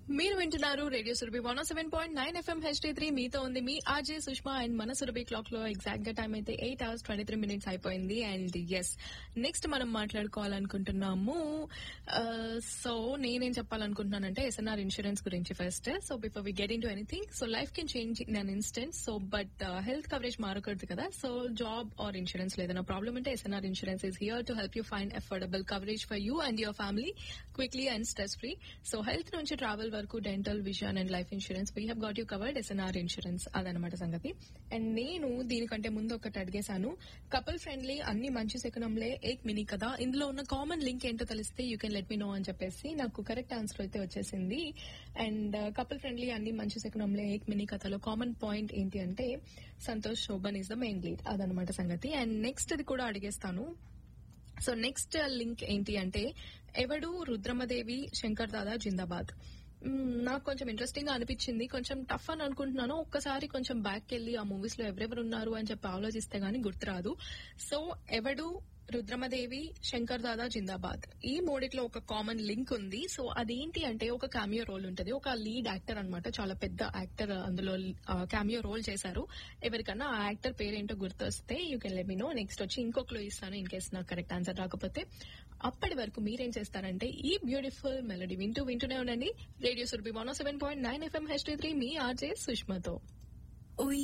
మీరు వింటున్నారు radio Surabhi one seven point nine FM HT three మీతో ఉంది మీ ఆర్జే సుష్మా అండ్ మన సురభి క్లాక్ లో ఎగ్జాక్ట్ గా టైం అయితే eight hours twenty three minutes అయిపోయింది అండ్ ఎస్ నెక్స్ట్ మనం మాట్లాడుకోవాలనుకుంటున్నాము సో నేనేం చెప్పాలనుకుంటున్నానంటే ఎస్ఎన్ఆర్ ఇన్సూరెన్స్ గురించి first so before we get into anything so life can change in an instant so but health coverage మారకూడదు కదా so job or insurance లేదన్న problem అంటే SNR insurance is here to help you find affordable coverage for you and your family quickly and stress free so health నుంచి travel వరకు dental vision and life insurance we have got you covered SNR insurance అదనమాట సంగతి and నేను దీనికంటే ముందు ఒకటి అడిగేశాను couple friendly Anni Manchi Sakunamule Ek mini కదా ఇందులో ఉన్న కామన్ లింక్ ఏంటో తెలిస్తే you can let me know అని చెప్పేసి నాకు కరెక్ట్ ఆన్సర్ అయితే వచ్చేసింది and couple friendly Anni Manchi Sakunamule Ek mini కథలో కామన్ పాయింట్ ఏంటి అంటే Santosh Sobhan is the main lead అదనమాట సంగతి అండ్ నెక్స్ట్ అది కూడా అడిగేస్తాను సో నెక్స్ట్ లింక్ ఏంటి అంటే ఎవడు రుద్రమదేవి శంకర్ దాదా జిందాబాద్ మ్మ్, నాకు కొంచెం ఇంట్రెస్టింగ్ గా అనిపించింది కొంచెం టఫ్ అని అనుకుంటున్నాను ఒక్కసారి కొంచెం బ్యాక్ వెళ్ళి ఆ మూవీస్ లో ఎవరెవరు ఉన్నారు అని చెప్పి ఆలోచిస్తే గానీ గుర్తురాదు సో ఎవడు రుద్రమదేవి శంకర్ దాదా జిందాబాద్ ఈ మూడిట్లో ఒక కామన్ లింక్ ఉంది సో అదేంటి అంటే ఒక కామియో రోల్ ఉంటుంది ఒక లీడ్ యాక్టర్ అన్నమాట చాలా పెద్ద యాక్టర్ అందులో కామియో రోల్ చేశారు ఎవరికన్నా ఆ యాక్టర్ పేరేంటో గుర్తొస్తే you can let me know next వచ్చి ఇంకో క్లూ ఇస్తాను ఇన్ కేస్ నాకు కరెక్ట్ ఆన్సర్ రాకపోతే అప్పటి వరకు మీరేం చేస్తారంటే ఈ బ్యూటిఫుల్ మెలడీ వింటూ వింటూనే ఉండండి radio Surabhi one seven point nine FM H three మీ ఆర్జే సుష్మతో ఉయ్